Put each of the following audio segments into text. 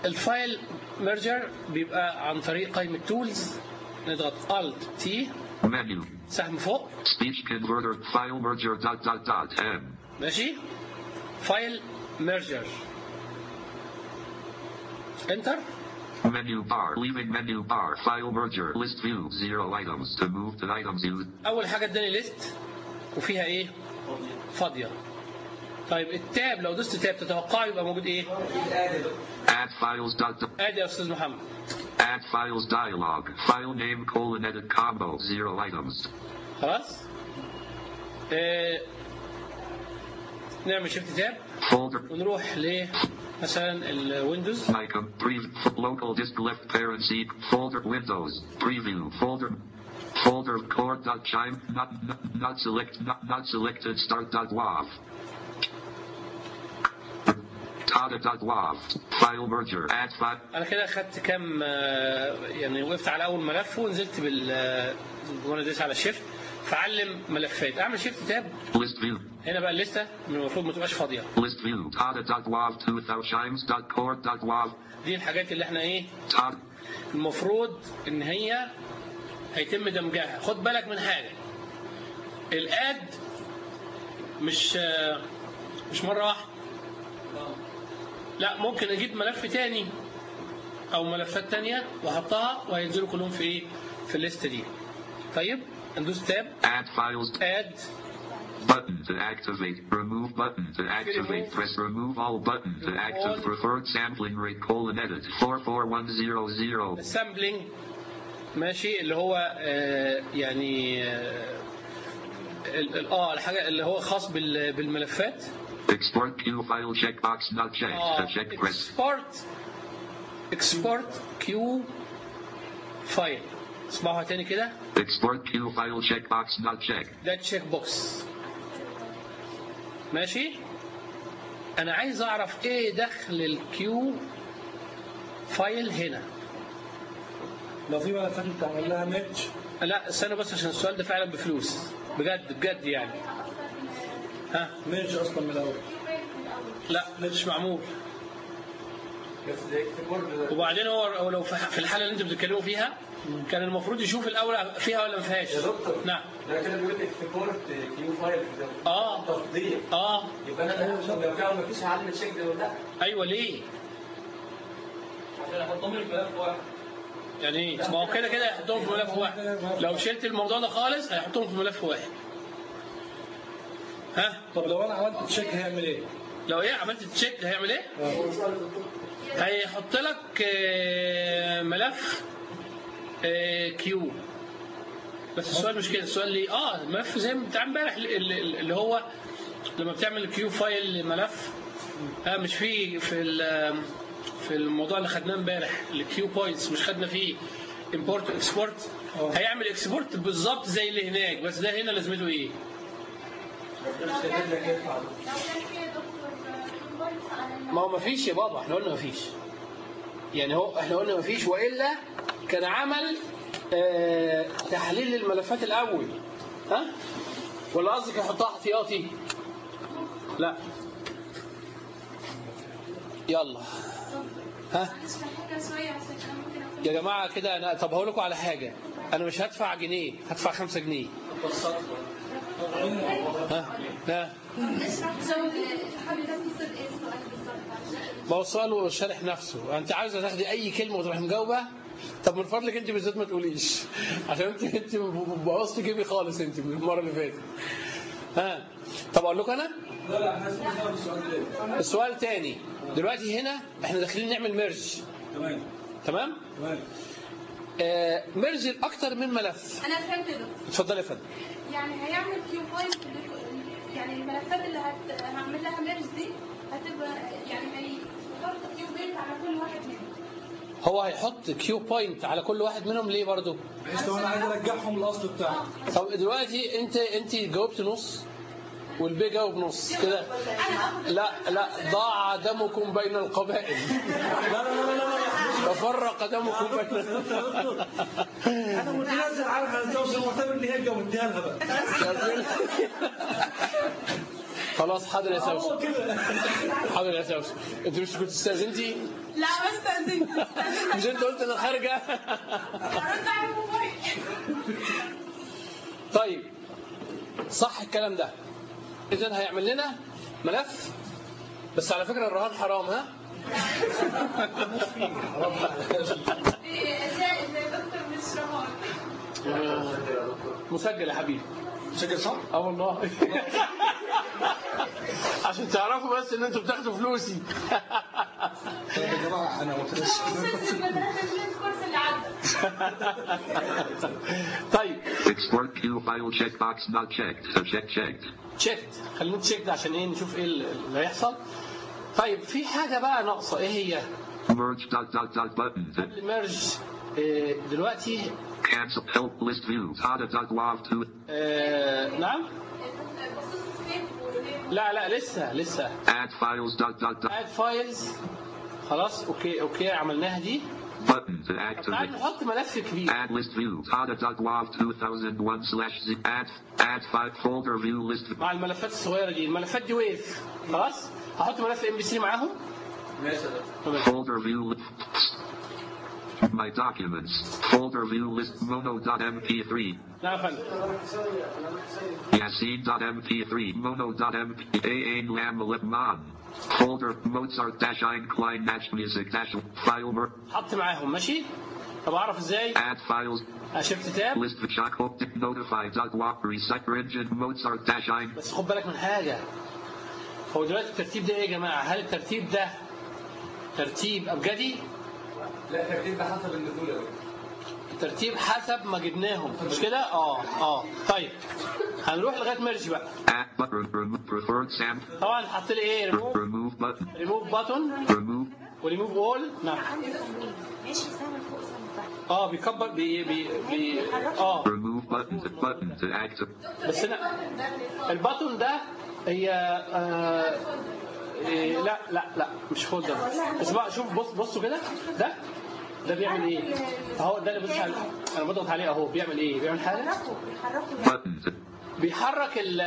الفايل ميرجر بيبقى عن طريق قائمة تولز نضغط الت تي Menu. سهم فوق Speech converter. File merger. Dot dot dot. M. ماشي فايل ميرجر انتر Menu bar. Leaving menu bar. File merger. List view. Zero items. To move to items used. اول حاجه اداني ليست وفيها ايه فاضيه طيب التاب لو دوست تاب تتوقع يبقى موجود ايه Add files. Dot. dot. ادي يا استاذ محمد Add files dialog. File name colon edit combo. Zero items. خلاص آه نعمل شيفت تاب Folder. ونروح ل مثلا الويندوز Icon. Preview. Local disk left parent seed. Folder. Windows. Preview. Folder. Folder core dot chime. Not not, not select. Not not selected. Start dot wav. Tada dot wav. File merger. Add file. انا كده خدت كام آه، يعني وقفت على اول ملف ونزلت بال آه، وانا دايس على شيفت فعلم ملفات اعمل شيفت تاب List view. هنا بقى الليسته المفروض ما تبقاش فاضيه List view. Tada dot wav. 2000 chimes dot core dot wav. دي الحاجات اللي احنا ايه Tada. المفروض ان هي هيتم دمجها خد بالك من حاجه الاد مش آه، مش مره واحده لا ممكن اجيب ملف تاني او ملفات تانية واحطها وهينزلوا كلهم في ايه في الليسته دي طيب ندوس تاب Add files. اد Button to activate. Remove button to activate. Press remove all button to active preferred sampling rate colon edit. 44100. السامبلينج ماشي اللي هو آه، يعني آه، ال- ال- اه الحاجه اللي هو خاص بال- بالملفات Export queue file checkbox not checked. اه To check press. اكسبورت اكسبورت كيو فايل اسمعوها تاني كده Export queue file checkbox not checked. ده تشيك بوكس ماشي انا عايز اعرف ايه دخل الكيو فايل هنا لو في ملفات انت عمل لها ماتش لا استنى بس عشان السؤال ده فعلا بفلوس بجد بجد يعني ها ماتش اصلا من الاول لا مش معمول وبعدين هو هو لو في في الحاله اللي انتوا بتتكلموا فيها كان المفروض يشوف الاول فيها ولا ما فيهاش يا دكتور. نعم ده كده بيقول اكسبورت كيو فايل ده اه تفضيل اه يبقى انا ده لو فعلا مفيش علم تشيك ده ولا لا ايوه ليه عشان احطهم لي في ملف واحد يعني ايه ما هو كده كده هيحطهم في ملف واحد لو شلت الموضوع ده خالص هيحطهم في ملف واحد ها طب لو انا عملت تشيك هيعمل ايه؟ لو ايه عملت تشيك هيعمل ايه هيحط لك آه، ملف آه، كيو بس السؤال مش كده السؤال ليه اه ملف زي بتاع امبارح اللي- اللي اللي هو لما بتعمل كيو فايل ملف اه مش في في ال- في الموضوع اللي خدناه امبارح الكيو بوينتس مش خدنا فيه امبورت واكسبورت هيعمل اكسبورت بالظبط زي اللي هناك بس ده هنا لازمته ايه؟ مش كاتب لك ينفع ما هو مفيش يا بابا احنا قلنا مفيش يعني هو احنا قلنا مفيش والا كان عمل اه تحليل للملفات الاول ها ولا قصدك يحطها احتياطي لا يلا ها يا جماعه كده انا طب هقول لكم على حاجه انا مش هدفع جنيه هدفع خمسة جنيه ها ها ما هو السؤال شارح نفسه انت عاوزه تاخدي اي كلمه وتروح مجاوبه طب من فضلك انت بالذات ما تقوليش عشان انت انت بوظتي جيبي خالص انت من المره اللي فاتت ها طب اقول لكم انا لا لا احنا لازم نسال السؤال ده السؤال تاني دلوقتي هنا احنا داخلين نعمل ميرج تمام تمام تمام آه ميرج لاكتر من ملف انا فهمت ده اتفضل يا فندم يعني هيعمل كيو بوينت يعني الملفات اللي هت... هعمل لها ميرج دي هتبقى يعني هيحط كيو بوينت على كل واحد منهم هو هيحط كيو بوينت على كل واحد منهم ليه برضو بحيث لو انا عايز ارجعهم الاصل بتاعهم طب دلوقتي انت انت جاوبت نص والبي جاوب نص كده لا لا ضاع دمكم بين القبائل لا لا لا لا لا تفرق دمكم بين انا متنازل عارف انا توصل معتبر ان هي جاوبتها لها بقى خلاص حاضر يا سوسن هو كده حاضر يا سوسن انت مش كنت استاذنتي لا بس استأذنت مش انت قلت انا خارجه رد على الموبايل طيب صح الكلام ده اذا هيعمل لنا ملف بس على فكره الرهان حرام ها زي زي دكتور مش رهان مسجل يا حبيبي سجل صح؟ اه والله عشان تعرفوا بس ان انتوا بتاخدوا فلوسي يا جماعه انا متنسي وصلت المدرسة دي الكورس اللي عدى طيب Export queue file checkbox not checked. So check checked. تشيكت خلينا تشيك ده عشان ايه نشوف ايه اللي هيحصل طيب في حاجه بقى ناقصه ايه هي Merge dot dot dot button. الميرج دلوقتي Cancel help list view. Tada dot wav to آه، نعم بصيت السيف والليل لا لا لسه لسه add files dot dot dot اد فايلز خلاص اوكي اوكي عملناها دي button to تعال activate. نحط ملف كبير Add list view. Tada dot wav 2001 slash z. Add add five folder view list. مع الملفات الصغيره دي الملفات دي ويف خلاص هحط ملف ام بي 3 معاهم ماشي يا دكتور. تمام. Folder view list. My documents. Folder view list mono.mp3. نعم يا فندم Yasin.mp3 mono.mp Ain lam lipman. Folder Mozart dash ein klein match music dash file mer حط معاهم ماشي طب اعرف ازاي add files شفت تاب list the chaco notify dot wap recycle engine Mozart dash ein بس خد بالك من حاجه هو دلوقتي الترتيب ده ايه يا جماعه هل الترتيب ده ترتيب ابجدي لا الترتيب ده حسب النزول يا دكتور. الترتيب حسب ما جبناهم مش كده اه اه طيب هنروح لغايه ميرج بقى add button remove preferred sam طبعا حط لي ايه ريموف remove button ريموف باتون remove وريموف اول نعم عندي تمرين ماشي سنة فوق سنة تحت اه بيكبر بي بي بي اه remove button to button to active بس انا الباتون ده هي آه إيه لا لا لا مش فولدر بس بقى شوف بص بصوا كده ده ده بيعمل ايه اهو ده اللي بص عليه انا بضغط عليه اهو بيعمل ايه بيعمل حاجه بيحركوا بيحركوا button to بيحرك ال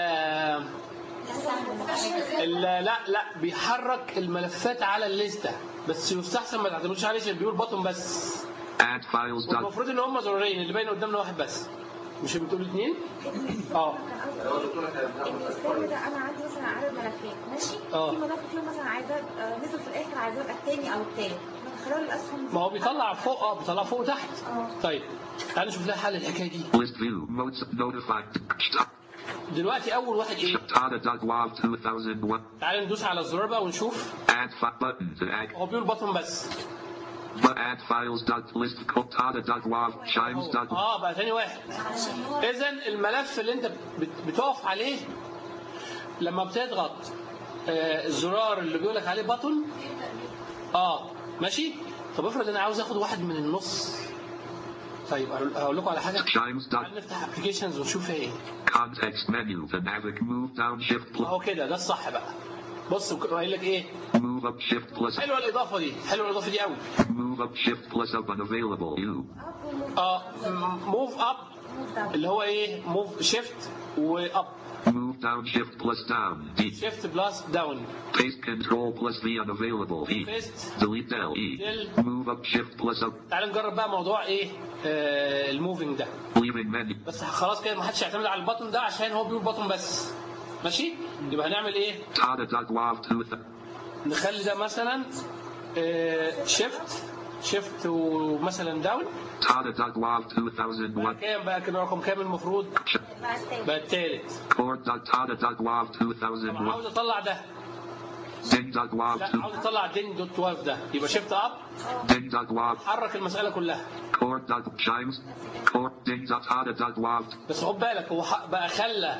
ال لا لا بيحرك الملفات على الليسته بس يستحسن ما تعتمدوش عليه عشان بيقول بطن بس add files dot والمفروض ان هم زرارين اللي باين قدامنا واحد بس مش بتقول اثنين اه بالنسبة لي ده أنا عندي مثلا عدد ملفات ماشي اه. في ملف فيهم مثلا عايزاه آه، نزل في الآخر عايزاه يبقى التاني أو التالت من خلال الأسهم دي. ما هو بيطلع فوق اه بيطلع فوق وتحت اه. طيب تعال نشوف لها حل الحكايه دي list view Mozart notify دلوقتي اول واحد ايه Tada dot wav 2001 تعال ندوس على الزرار بقى ونشوف add fi- button to add هو بيقول بطن بس but add files dot list code Tada dot wav chimes dot اه بقى تاني واحد عشان هو اذا الملف اللي انت بت- بتقف عليه لما بتضغط آه، الزرار اللي بيقول لك عليه بطن اه ماشي طب افرض انا عاوز اخد واحد من النص طيب أقول- هقول لكم على حاجه chimes dot تعال نفتح ابلكيشنز ونشوف ايه context menu the navic move down shift plus اهو كده ده الصح بقى بص قايل لك ايه move up shift plus حلوه الاضافه دي حلوه الاضافه دي قوي move up shift plus up unavailable you اه موف اب اللي هو ايه موف شيفت واب move down shift plus down D شيفت بلس داون paste control plus V unavailable E بيست delete L E Del. move up shift plus up تعال نجرب بقى موضوع ايه آه الموفينج ده leaving menu بس خلاص كده ما حدش يعتمد على البطن ده عشان هو بيقول بطن بس ماشي يبقى هنعمل ايه Tada dot wav 2000 نخلي ده مثلا شيفت شيفت ومثلا داون Tada dot wav 2001 كام بقى كده رقم كام المفروض بقى التالت بقى التالت core dot Tada dot wav طب 2001 عاوز اطلع ده ding dot wav لا 2 عاوز اطلع دين دوت 12 ده يبقى شيفت اب ding dot wav حرك المساله كلها core dot chimes core ding dot Tada dot wav بس خد بالك هو ح- بقى خلى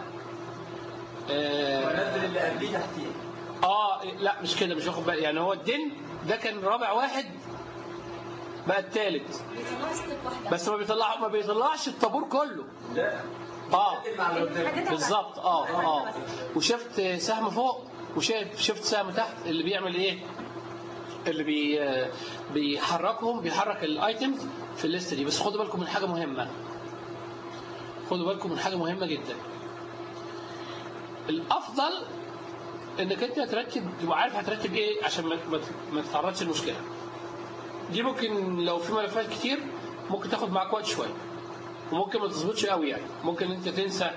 آه, نزل اللي قبليه تحتيه اه لا مش كده مش واخد بالي يعني هو الدين ده كان رابع واحد بقى التالت بيطلعوا ستيب واحدة بس ما بيطلع ما بيطلعش الطابور كله لا اه مع اللي قدام الحاجات بالظبط اه اه وشفت سهم فوق وشايف شفت سهم تحت اللي بيعمل ايه اللي بي آه، بيحركهم بيحرك الايتمز في الليست دي بس خدوا بالكم من حاجه مهمه خدوا بالكم من حاجه مهمه جدا الافضل انك انت ترتب تبقى عارف هترتب ايه عشان ما ما- ما تتعرضش لمشكله دي ممكن لو في ملفات كتير ممكن تاخد معاك وقت شويه وممكن ما تظبطش قوي يعني ممكن انت تنسى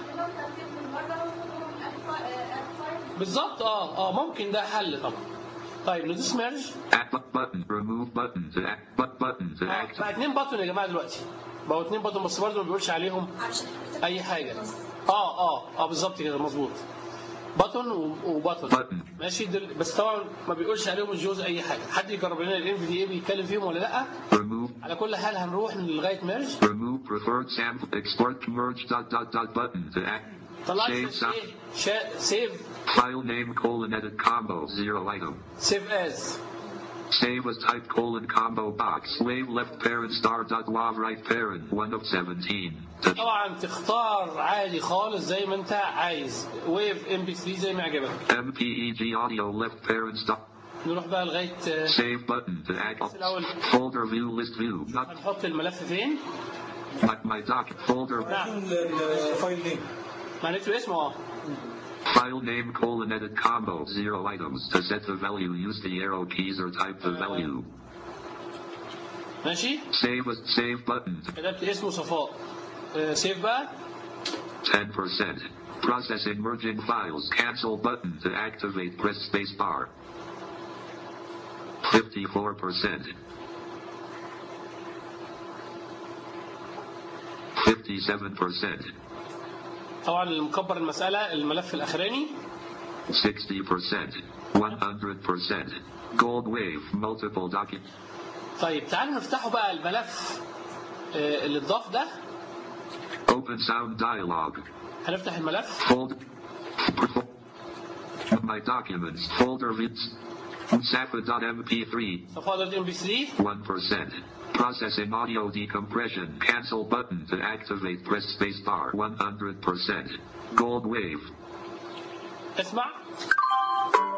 بالظبط اه اه ممكن ده حل طبعا طيب ندوس ميرج Act bu- button. Remove button to act. But button to act. بقى اتنين بطن يا جماعه دلوقتي بقوا اتنين بطن بس برضه ما بيقولش عليهم علشان حضرتك اي حاجه اه اه اه بالظبط كده مظبوط بطن و- وبطن Button. ماشي دل... بس طبعا ما بيقولش عليهم الجوز اي حاجه حد يجرب لنا الام في دي ايه بيتكلم فيهم ولا لا Remove. على كل حال هنروح لغايه ميرج Remove preferred sample. Export merge dot dot dot button to act. طلعت Save ايه sound. شا... سيف File name colon edit combo zero item. سيف از Save as type colon combo box. Wave left parent star dot wav right parent one of seventeen. Touch. طبعا تختار عادي خالص زي ما انت عايز ويف ام بي 3 زي ما يعجبك MPEG audio left parent stop. نروح بقى لغايه آه، Save button to act. الأول. Folder view list view. Not هنحط الملف فين my, my doc folder. نعم ال- ال- الفايل نيم ما نكتب اسمه اه File name colon edit combo zero items. To set the value, use the arrow keys or type the value. ماشي Save as save button. كتبت اسمه صفاء آه، سيف بقى 10%. Processing merging files. Cancel button to activate. Press space bar. 54%. 57%. طبعا اللي مكبر المساله الملف الاخراني 60%. 100%. Gold wave. Multiple document. طيب تعالوا نفتحوا بقى الملف آه، اللي اتضاف ده Open sound dialog. هنفتح الملف Fold. My documents. Folder vids. Safa.mp3. صفاء دوت ام بي 3 1%. Processing audio decompression. Cancel button to activate. Press space bar. 100%. Gold wave. اسمع